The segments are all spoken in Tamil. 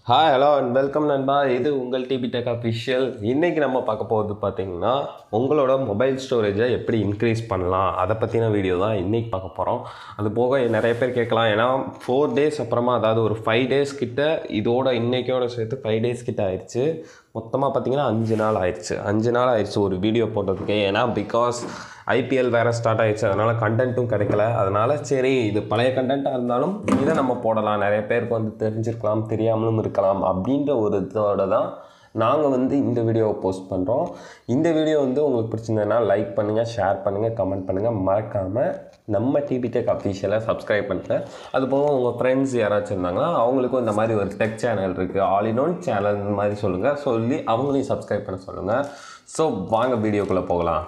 ஹாய் ஹலோ அண்ட் வெல்கம் நண்பா இது உங்கள் டிபி டெக் அஃபிஷியல் இன்றைக்கி நம்ம பார்க்க போகிறது பார்த்தீங்கன்னா உங்களோட மொபைல் ஸ்டோரேஜை எப்படி இன்க்ரீஸ் பண்ணலாம் அதை பற்றின வீடியோ தான் இன்றைக்கி பார்க்க போகிறோம் அது போக நிறைய பேர் கேட்கலாம் ஏன்னா ஃபோர் டேஸ் அப்புறமா அதாவது ஒரு ஃபைவ் டேஸ் கிட்ட இதோட இன்னைக்கோட சேர்த்து ஃபைவ் டேஸ் கிட்ட ஆயிடுச்சு மொத்தமாக பார்த்தீங்கன்னா அஞ்சு நாள் ஆயிடுச்சு அஞ்சு நாள் ஆயிடுச்சு ஒரு வீடியோ போட்டதுக்கு ஏன்னா பிகாஸ் ஐபிஎல் வேறு ஸ்டார்ட் ஆயிடுச்சு அதனால் கண்டென்ட்டும் கிடைக்கல அதனால் சரி இது பழைய கண்டென்ட்டாக இருந்தாலும் இதை நம்ம போடலாம் நிறைய பேருக்கு வந்து தெரிஞ்சிருக்கலாம் தெரியாமலும் இருக்கலாம் அப்படின்ற ஒரு இதோட தான் நாங்கள் வந்து இந்த வீடியோவை போஸ்ட் பண்ணுறோம் இந்த வீடியோ வந்து உங்களுக்கு பிடிச்சிருந்ததுன்னா லைக் பண்ணுங்கள் ஷேர் பண்ணுங்கள் கமெண்ட் பண்ணுங்கள் மறக்காமல் நம்ம டிபிடெக் அஃபீஷியலாக சப்ஸ்கிரைப் பண்ணுங்கள் அது போக உங்கள் ஃப்ரெண்ட்ஸ் யாராச்சும் இருந்தாங்கன்னா அவங்களுக்கும் இந்த மாதிரி ஒரு டெக் சேனல் இருக்குது ஆல் இன் ஒன் சேனல் இந்த மாதிரி சொல்லுங்கள் சொல்லி அவங்களையும் சப்ஸ்கிரைப் பண்ண சொல்லுங்கள் ஸோ வாங்க வீடியோக்குள்ளே போகலாம்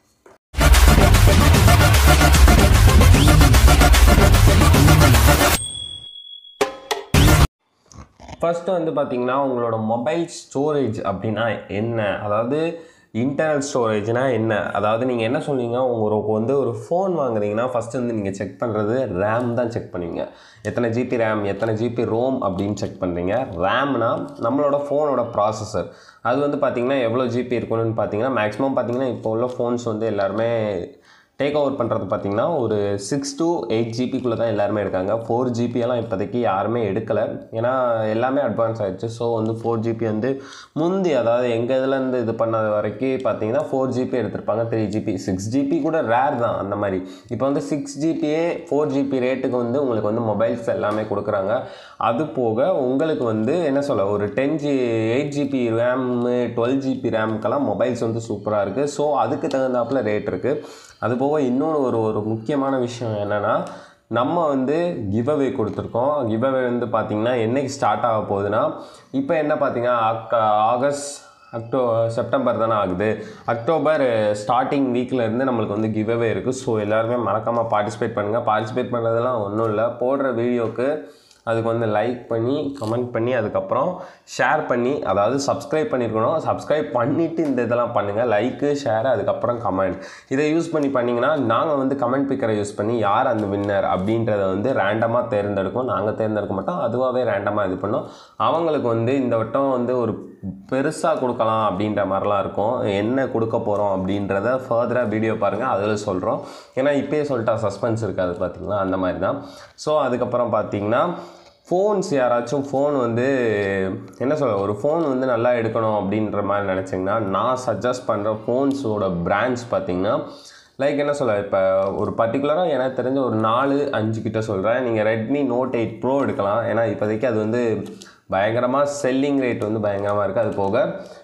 ஃபஸ்ட்டு வந்து பார்த்தீங்கன்னா உங்களோட மொபைல் ஸ்டோரேஜ் அப்படின்னா என்ன அதாவது இன்டர்னல் ஸ்டோரேஜ்னா என்ன அதாவது நீங்கள் என்ன சொன்னீங்க உங்களுக்கு வந்து ஒரு ஃபோன் வாங்குறீங்கன்னா ஃபஸ்ட்டு வந்து நீங்கள் செக் பண்ணுறது ரேம் தான் செக் பண்ணுவீங்க எத்தனை ஜிபி ரேம் எத்தனை ஜிபி ரோம் அப்படின்னு செக் பண்ணுறீங்க ரேம்னா நம்மளோட ஃபோனோட ப்ராசஸர் அது வந்து பார்த்தீங்கன்னா எவ்வளோ ஜிபி இருக்கணும்னு பார்த்தீங்கன்னா மேக்ஸிமம் பார்த்தீங்கன்னா இப்போ உள்ள ஃபோன்ஸ் வந்து எல்லாருமே டேக் ஓவர் பண்ணுறது பார்த்தீங்கன்னா ஒரு சிக்ஸ் to எயிட் ஜிபிக்குள்ளே தான் எல்லாருமே எடுக்காங்க ஃபோர் ஜிபியெல்லாம் இப்போதைக்கு யாருமே எடுக்கலை ஏன்னா எல்லாமே அட்வான்ஸ் ஆகிடுச்சு ஸோ வந்து ஃபோர் ஜிபி வந்து முந்தி அதாவது எங்கள் இதுலேருந்து இது பண்ணது வரைக்கும் பார்த்தீங்கன்னா ஃபோர் ஜிபி எடுத்திருப்பாங்க த்ரீ ஜிபி சிக்ஸ் ஜிபி கூட ரேர் தான் அந்த மாதிரி இப்போ வந்து சிக்ஸ் ஜிபியே ஃபோர் ஜிபி ரேட்டுக்கு வந்து உங்களுக்கு வந்து மொபைல்ஸ் எல்லாமே கொடுக்குறாங்க அது போக உங்களுக்கு வந்து என்ன சொல்ல ஒரு ten G eight GB RAM twelve GB ரேமுக்கெல்லாம் மொபைல்ஸ் வந்து சூப்பராக இருக்குது ஸோ அதுக்கு தகுந்தாப்புல ரேட் இருக்குது அது போக இன்னொன்று ஒரு ஒரு முக்கியமான விஷயம் என்னென்னா நம்ம வந்து கிவ்அவே கொடுத்துருக்கோம் கிவ்அவே வந்து பார்த்திங்கன்னா என்னைக்கு ஸ்டார்ட் ஆக போகுதுன்னா இப்போ என்ன பார்த்தீங்கன்னா அக் ஆகஸ்ட் அக்டோ செப்டம்பர் தானே ஆகுது அக்டோபர் ஸ்டார்டிங் வீக்கில் இருந்து நம்மளுக்கு வந்து கிவ்அவே இருக்குது ஸோ எல்லாருமே மறக்காமல் பார்ட்டிசிபேட் பண்ணுங்கள் பார்ட்டிசிபேட் பண்ணுறதெல்லாம் ஒன்றும் இல்லை போடுற வீடியோக்கு அதுக்கு வந்து லைக் பண்ணி கமெண்ட் பண்ணி அதுக்கப்புறம் ஷேர் பண்ணி அதாவது சப்ஸ்கிரைப் பண்ணியிருக்கணும் சப்ஸ்கிரைப் பண்ணிவிட்டு இந்த இதெல்லாம் பண்ணுங்கள் லைக்கு ஷேர் அதுக்கப்புறம் கமெண்ட் இதை யூஸ் பண்ணி பண்ணிங்கன்னா நாங்கள் வந்து கமெண்ட் பிக்கரை யூஸ் பண்ணி யார் அந்த வின்னர் அப்படின்றத வந்து ரேண்டமாக தேர்ந்தெடுக்கும் நாங்கள் தேர்ந்தெடுக்க மாட்டோம் அதுவாகவே ரேண்டமாக இது பண்ணோம் அவங்களுக்கு வந்து இந்த வட்டம் வந்து ஒரு பெருசாக கொடுக்கலாம் அப்படின்ற மாதிரிலாம் இருக்கும் என்ன கொடுக்க போகிறோம் அப்படின்றத ஃபர்தராக வீடியோ பாருங்கள் அதில் சொல்கிறோம் ஏன்னா இப்போயே சொல்லிட்டா சஸ்பென்ஸ் இருக்காது பார்த்தீங்களா அந்த மாதிரி தான் ஸோ அதுக்கப்புறம் பார்த்தீங்கன்னா ஃபோன்ஸ் யாராச்சும் ஃபோன் வந்து என்ன சொல்ல ஒரு ஃபோன் வந்து நல்லா எடுக்கணும் அப்படின்ற மாதிரி நினச்சிங்கன்னா நான் சஜஸ்ட் பண்ணுற ஃபோன்ஸோட பிராண்ட்ஸ் பார்த்தீங்கன்னா லைக் என்ன சொல்ல இப்போ ஒரு பர்டிகுலராக எனக்கு தெரிஞ்ச ஒரு நாலு அஞ்சு கிட்ட சொல்கிறேன் நீங்கள் ரெட்மி நோட் எயிட் ப்ரோ எடுக்கலாம் ஏன்னா இப்போதைக்கு அது வந்து பயங்கரமாக செல்லிங் ரேட் வந்து பயங்கரமாக இருக்குது அது போக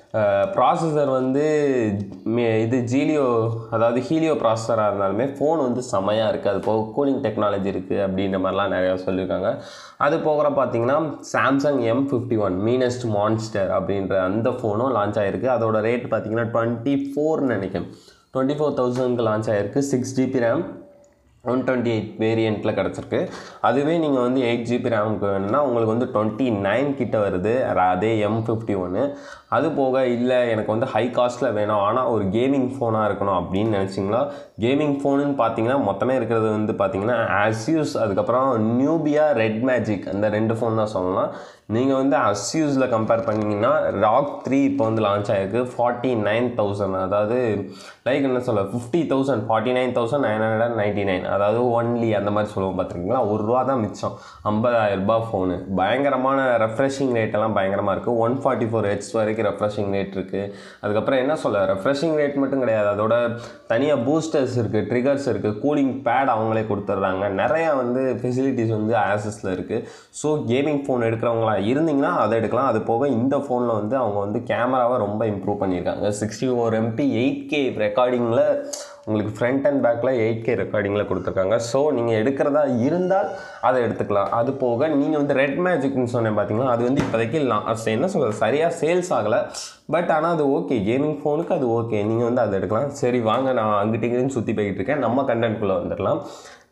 ப்ராசஸர் வந்து மே- இது ஜீலியோ அதாவது ஹீலியோ ப்ராசஸராக இருந்தாலுமே ஃபோன் வந்து செமையாக இருக்குது அது போக கூலிங் டெக்னாலஜி இருக்குது அப்படின்ற மாதிரிலாம் நிறையா சொல்லியிருக்காங்க அது போகிற பார்த்தீங்கன்னா Samsung M fifty one meanest monster அப்படின்ற அந்த ஃபோனும் லான்ச் ஆகிருக்கு அதோட ரேட் பார்த்தீங்கன்னா டுவெண்ட்டி ஃபோர்னு நினைக்கிறேன் டுவெண்ட்டி ஃபோர் தௌசண்ட்க்கு லான்ச் ஆகிருக்கு six GB RAM one twenty eight வேரியண்ட்டில் கிடச்சிருக்கு அதுவே நீங்கள் வந்து எயிட் ஜிபி ரேமுக்கு வேணும்னா உங்களுக்கு வந்து டுவெண்ட்டி நைன் கிட்ட வருது ர- அதே எம் ஃபிஃப்டி ஒன்று அது போக இல்லை எனக்கு வந்து ஹை காஸ்ட்டில் வேணும் ஆனால் ஒரு கேமிங் ஃபோனாக இருக்கணும் அப்படின்னு நினச்சிங்களா கேமிங் ஃபோனுன்னு பார்த்தீங்கன்னா மொத்தமே இருக்கிறது வந்து பார்த்தீங்கன்னா ஆஸ்யூஸ் அதுக்கப்புறம் நியூபியா ரெட் மேஜிக் அந்த ரெண்டு ஃபோன் தான் சொல்லலாம் நீங்கள் வந்து அஸ்யூஸில் கம்பேர் பண்ணிங்கன்னா ராக் த்ரீ இப்போ வந்து லான்ச் ஆகிருக்கு ஃபார்ட்டி நைன் தௌசண்ட் அதாவது லைக் என்ன சொல்ல fifty thousand forty nine thousand nine hundred ninety nine அதாவது ஒன்லி அந்த மாதிரி சொல்லுவோம் பார்த்துருக்கீங்களா ஒரு ரூபா தான் மிச்சம் ஐம்பதாயிரம் ரூபாய் ஃபோனு பயங்கரமான ரெஃப்ரெஷிங் ரேட் எல்லாம் பயங்கரமாக இருக்குது ஒன் ஃபார்ட்டி ஃபோர் ஹெச் வரைக்கும் ரெஃப்ரெஷிங் ரேட் இருக்குது அதுக்கப்புறம் என்ன சொல்ல ரெஃப்ரெஷிங் ரேட் மட்டும் கிடையாது அதோட தனியாக பூஸ்டர்ஸ் இருக்குது ட்ரிகர்ஸ் இருக்குது கூலிங் பேட் அவங்களே கொடுத்துட்றாங்க நிறையா வந்து ஃபெசிலிட்டிஸ் வந்து ஆசஸில் இருக்குது ஸோ கேமிங் ஃபோன் எடுக்கிறவங்களா இருந்தீங்கன்னா அதை எடுக்கலாம் அது போக இந்த ஃபோனில் வந்து அவங்க வந்து கேமராவை ரொம்ப இம்ப்ரூவ் பண்ணியிருக்காங்க sixty four MP eight K ரெக்கார்டிங்கில் உங்களுக்கு ஃப்ரண்ட் அண்ட் பேக்கில் எயிட் கே ரெக்கார்டிங்கில் கொடுத்துருக்காங்க ஸோ நீங்கள் எடுக்கிறதா இருந்தால் அதை எடுத்துக்கலாம் அது போக நீங்கள் வந்து ரெட் மேஜிக்னு சொன்னேன் பார்த்தீங்களா அது வந்து இப்போதைக்கு லா- அது என்ன சொல்கிறது சரியாக சேல்ஸ் ஆகலை பட் ஆனால் அது ஓகே கேமிங் ஃபோனுக்கு அது ஓகே நீங்கள் வந்து அதை எடுக்கலாம் சரி வாங்க நான் அங்கிட்டு இங்கிட்டு சுற்றி போய்கிட்டு இருக்கேன் நம்ம கண்டென்ட்குள்ளே வந்துடலாம்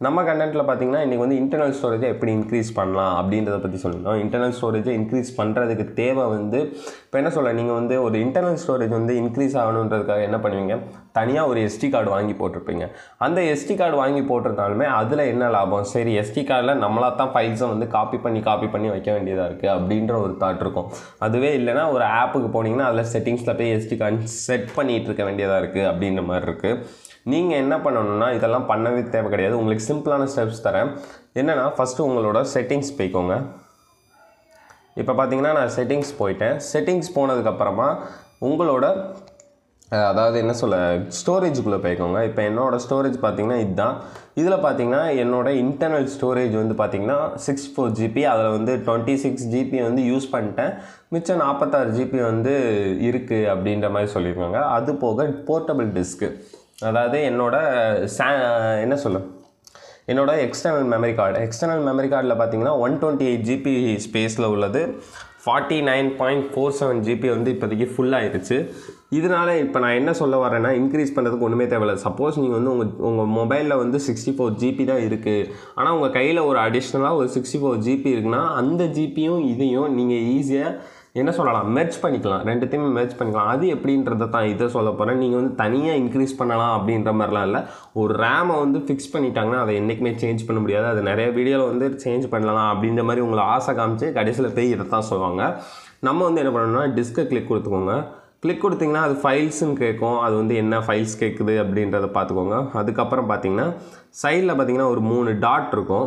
நம்ம கண்டென்ட்டில் பார்த்தீங்கன்னா இன்றைக்கி வந்து இன்டர்னல் ஸ்டோரேஜை எப்படி இன்க்ரீஸ் பண்ணலாம் அப்படின்றத பற்றி சொல்லியிருந்தோம் இன்டர்னல் ஸ்டோரேஜை இன்க்ரீஸ் பண்ணுறதுக்கு தேவை வந்து இப்போ என்ன சொல்ல நீங்கள் வந்து ஒரு இன்டர்னல் ஸ்டோரேஜ் வந்து இன்க்ரீஸ் ஆகணுன்றதுக்காக என்ன பண்ணுவீங்க தனியாக ஒரு எஸ்டி கார்டு வாங்கி போட்டிருப்பீங்க அந்த எஸ்டி கார்டு வாங்கி போட்டிருந்தாலுமே அதில் என்ன லாபம் சரி எஸ்டி கார்டில் நம்மளா தான் ஃபைல்ஸை வந்து காப்பி பண்ணி காப்பி பண்ணி வைக்க வேண்டியதாக இருக்குது அப்படின்ற ஒரு தாட் இருக்கும் அதுவே இல்லைனா ஒரு ஆப்புக்கு போனீங்கன்னா அதில் செட்டிங்ஸில் போய் எஸ்டி கார்டு செட் பண்ணிகிட்டு இருக்க வேண்டியதாக இருக்குது அப்படின்ற மாதிரி இருக்குது நீங்கள் என்ன பண்ணணும்னா இதெல்லாம் பண்ணவே தேவை கிடையாது உங்களுக்கு சிம்பிளான ஸ்டெப்ஸ் தரேன் என்னென்னா ஃபஸ்ட்டு உங்களோட செட்டிங்ஸ் போய்க்கோங்க இப்போ பார்த்தீங்கன்னா நான் செட்டிங்ஸ் போயிட்டேன் செட்டிங்ஸ் போனதுக்கப்புறமா உங்களோட அஹ், அதாவது என்ன சொல்ல ஸ்டோரேஜுக்குள்ளே போய்க்கோங்க இப்போ என்னோட ஸ்டோரேஜ் பார்த்தீங்கன்னா இதுதான் இதில் பார்த்தீங்கன்னா என்னோட இன்டர்னல் ஸ்டோரேஜ் வந்து பார்த்தீங்கன்னா சிக்ஸ் ஃபோர் ஜிபி அதில் வந்து டுவெண்ட்டி சிக்ஸ் ஜிபி வந்து யூஸ் பண்ணிட்டேன் மிச்சம் நாற்பத்தாறு ஜிபி வந்து இருக்குது அப்படின்ற மாதிரி சொல்லியிருக்காங்க அது போக போர்ட்டபிள் டிஸ்க்கு அதாவது என்னோட சா என்ன சொல்ல என்னோட external memory card external memory கார்டில் பார்த்தீங்கன்னா ஒன் டுவெண்ட்டி எயிட் ஜிபி ஸ்பேஸில் உள்ளது forty nine point four seven GB வந்து இப்போதைக்கு ஃபுல் ஆயிருச்சு இதனால் இப்போ நான் என்ன சொல்ல வரேன்னா இன்க்ரீஸ் பண்ணுறதுக்கு ஒன்றுமே தேவையில்ல சப்போஸ் நீங்கள் வந்து உங்கள் உங்கள் மொபைலில் வந்து சிக்ஸ்டி ஃபோர் ஜிபி தான் இருக்குது ஆனால் உங்கள் கையில் ஒரு அடிஷ்னலாக ஒரு சிக்ஸ்டி ஃபோர் ஜிபி இருக்குன்னா அந்த ஜிபியும் இதையும் நீங்கள் ஈஸியாக என்ன சொல்லலாம் மெர்ச் பண்ணிக்கலாம் ரெண்டுத்தையுமே மெர்ச் பண்ணிக்கலாம் அது எப்படின்றத தான் இதை சொல்ல போகிறேன் நீங்கள் வந்து தனியாக இன்க்ரீஸ் பண்ணலாம் அப்படின்ற மாதிரிலாம் இல்லை ஒரு ரேமை வந்து ஃபிக்ஸ் பண்ணிட்டாங்கன்னா அதை என்றைக்குமே சேஞ்ச் பண்ண முடியாது அது நிறைய வீடியோவில் வந்து சேஞ்ச் பண்ணலாம் அப்படின்ற மாதிரி உங்களை ஆசை காமிச்சு கடைசியில் போய் இதை தான் சொல்லுவாங்க நம்ம வந்து என்ன பண்ணணும்னா டிஸ்கை கிளிக் கொடுத்துக்கோங்க கிளிக் கொடுத்தீங்கன்னா அது ஃபைல்ஸ்னு கேட்கும் அது வந்து என்ன ஃபைல்ஸ் கேட்குது அப்படின்றத பார்த்துக்கோங்க அதுக்கப்புறம் பார்த்தீங்கன்னா சைடில் பார்த்தீங்கன்னா ஒரு மூணு டாட் இருக்கும்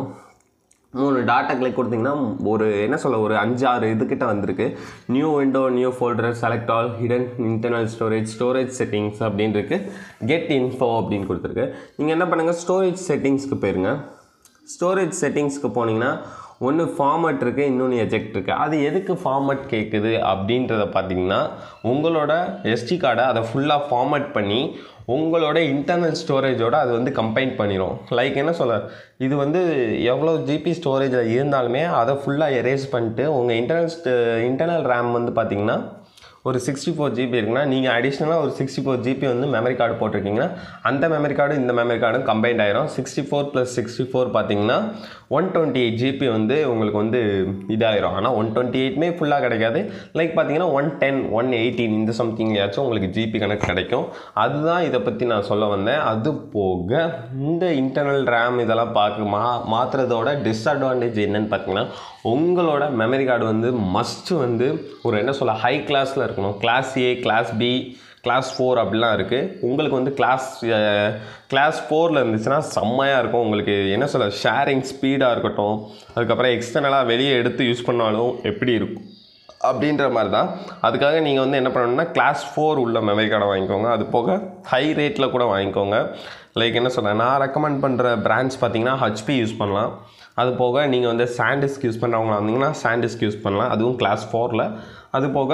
மூணு டாட்டா கிளிக் கொடுத்தீங்கன்னா ஒரு என்ன சொல்ல ஒரு அஞ்சாறு இதுக்கிட்ட வந்திருக்கு new window new folder select all hidden internal storage storage settings அப்படின்னு இருக்கு கெட் இன்ஃபோ அப்படின்னு கொடுத்துருக்கு நீங்கள் என்ன பண்ணுங்கள் ஸ்டோரேஜ் செட்டிங்ஸ்க்கு போயிருங்க ஸ்டோரேஜ் செட்டிங்ஸ்க்கு போனீங்கன்னா ஒன்று ஃபார்மட் இருக்குது இன்னொன்று எஜெக்ட் இருக்குது அது எதுக்கு ஃபார்மட் கேட்குது அப்படின்றத பார்த்தீங்கன்னா உங்களோட எஸ்டி கார்டை அதை ஃபுல்லாக ஃபார்மட் பண்ணி உங்களோட இன்டர்னல் ஸ்டோரேஜோட அது வந்து கம்பைன் பண்ணிடும் லைக் என்ன சொல்ல இது வந்து எவ்வளோ ஜிபி ஸ்டோரேஜில் இருந்தாலுமே அதை ஃபுல்லாக எரேஸ் பண்ணிட்டு உங்கள் இன்டர்னல் இன்டர்னல் ரேம் வந்து பார்த்தீங்கன்னா ஒரு சிக்ஸ்டி ஃபோர் ஜிபி இருக்குன்னா நீங்கள் அடிஷ்னலாக ஒரு சிக்ஸ்டி ஃபோர் ஜிபி வந்து மெமரி கார்டு போட்டிருக்கீங்கன்னா அந்த மெமரி கார்டு இந்த மெமரி கார்டும் கம்பைன்ட் ஆயிரும் sixty four plus sixty four பார்த்தீங்கன்னா ஒன் டுவெண்ட்டி எயிட் ஜிபி வந்து உங்களுக்கு வந்து இதாயிரும் ஆனால் ஒன் டுவெண்ட்டி எயிட்மே ஃபுல்லாக கிடைக்காது லைக் பார்த்தீங்கன்னா ஒன் டென் ஒன் எயிட்டீன் இந்த சம்திங்லையாச்சும் உங்களுக்கு ஜிபி கணக்கு கிடைக்கும் அதுதான் இதை பற்றி நான் சொல்ல வந்தேன் அது போக இந்த இன்டர்னல் ரேம் இதெல்லாம் பார்க்க மா மாற்றுறதோட டிஸ்அட்வான்டேஜ் என்னன்னு பார்த்தீங்கன்னா உங்களோட மெமரி கார்டு வந்து மஸ்ட்டு வந்து ஒரு என்ன சொல்ல ஹை கிளாஸில் இருக்கணும் class A class B class four அப்படிலாம் இருக்குது உங்களுக்கு வந்து கிளாஸ் கிளாஸ் ஃபோரில் இருந்துச்சுன்னா செம்மையாக இருக்கும் உங்களுக்கு என்ன சொல்ல ஷேரிங் ஸ்பீடாக இருக்கட்டும் அதுக்கப்புறம் எக்ஸ்டர்னலாக வெளியே எடுத்து யூஸ் பண்ணாலும் எப்படி இருக்கும் அப்படின்ற மாதிரி தான் அதுக்காக நீங்கள் வந்து என்ன பண்ணணும்னா கிளாஸ் ஃபோர் உள்ள மெமரி கார்டை வாங்கிக்கோங்க அது போக ஹை ரேட்டில் கூட வாங்கிக்கோங்க லைக் என்ன சொல்கிறேன் நான் ரெக்கமெண்ட் பண்ணுற பிராண்ட்ஸ் பார்த்தீங்கன்னா ஹச்பி யூஸ் பண்ணலாம் அது போக நீங்கள் வந்து சாண்டிஸ்க் யூஸ் பண்ணுறவங்களா இருந்தீங்கன்னா சாண்டிஸ்க் யூஸ் பண்ணலாம் அதுவும் கிளாஸ் ஃபோரில் அது போக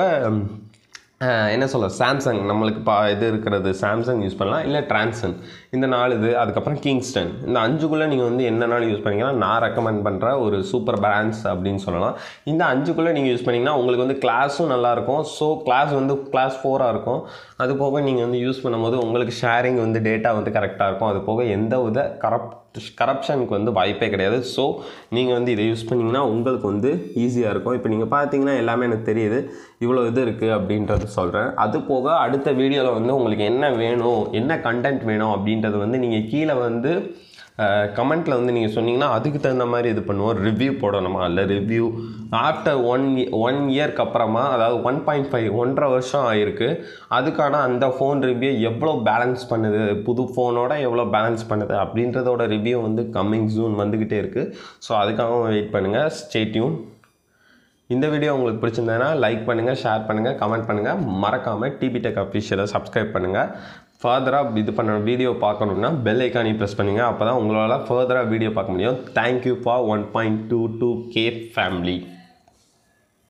அஹ், என்ன சொல்ல சாம்சங் நம்மளுக்கு பா இது இருக்கிறது சாம்சங் யூஸ் பண்ணலாம் இல்லை ட்ரான்சன் இந்த நாலு இது அதுக்கப்புறம் கிங்ஸ்டன் இந்த அஞ்சுக்குள்ளே நீங்கள் வந்து என்னனாலும் யூஸ் பண்ணிக்கலாம் நான் ரெக்கமெண்ட் பண்ணுற ஒரு சூப்பர் பிராண்ட்ஸ் அப்படின்னு சொல்லலாம் இந்த அஞ்சுக்குள்ளே நீங்கள் யூஸ் பண்ணிங்கன்னா உங்களுக்கு வந்து கிளாஸும் நல்லாயிருக்கும் ஸோ கிளாஸ் வந்து கிளாஸ் ஃபோராக இருக்கும் அது போக நீங்கள் வந்து யூஸ் பண்ணும்போது உங்களுக்கு ஷேரிங் வந்து டேட்டா வந்து கரெக்டாக இருக்கும் அது போக எந்த வித கரப்ட் கரப்ஷனுக்கு வந்து வாய்ப்பே கிடையாது ஸோ நீங்கள் வந்து இதை யூஸ் பண்ணிங்கன்னா உங்களுக்கு வந்து ஈஸியாக இருக்கும் இப்போ நீங்கள் பார்த்தீங்கன்னா எல்லாமே எனக்கு தெரியுது இவ்வளோ இது இருக்குது அப்படின்றத சொல்கிறேன் அது போக அடுத்த வீடியோவில் வந்து உங்களுக்கு என்ன வேணும் என்ன கண்டென்ட் வேணும் அப்படின்றது வந்து நீங்கள் கீழே வந்து கமெண்ட்டில் வந்து நீங்கள் சொன்னீங்கன்னா அதுக்கு தகுந்த மாதிரி இது பண்ணுவோம் ரிவ்யூ போடணுமா இல்லை ரிவ்யூ ஆஃப்டர் ஒன் ஒன் இயர்க்கு அப்புறமா அதாவது ஒன் பாயிண்ட் ஃபைவ் ஒன்றரை வருஷம் ஆயிருக்கு அதுக்கான அந்த ஃபோன் ரிவ்யூ எவ்வளோ பேலன்ஸ் பண்ணுது புது ஃபோனோட எவ்வளோ பேலன்ஸ் பண்ணுது அப்படின்றதோட ரிவ்யூ வந்து கம்மிங் ஜூன் வந்துக்கிட்டே இருக்குது ஸோ அதுக்காகவும் வெயிட் பண்ணுங்கள் ஸ்டேட்யூன் இந்த வீடியோ உங்களுக்கு பிடிச்சிருந்ததுன்னா லைக் பண்ணுங்கள் ஷேர் பண்ணுங்கள் கமெண்ட் பண்ணுங்கள் மறக்காமல் டிபி டெக் அஃபிஷியலை சப்ஸ்கிரைப் பண்ணுங்கள் ஃபர்தராக இது பண்ண வீடியோ பார்க்கணுன்னா பெல் ஐக்கானி ப்ரெஸ் பண்ணுங்கள் அப்போ தான் உங்களால் ஃபர்தராக வீடியோ பார்க்க முடியும் thank you for one point two two K family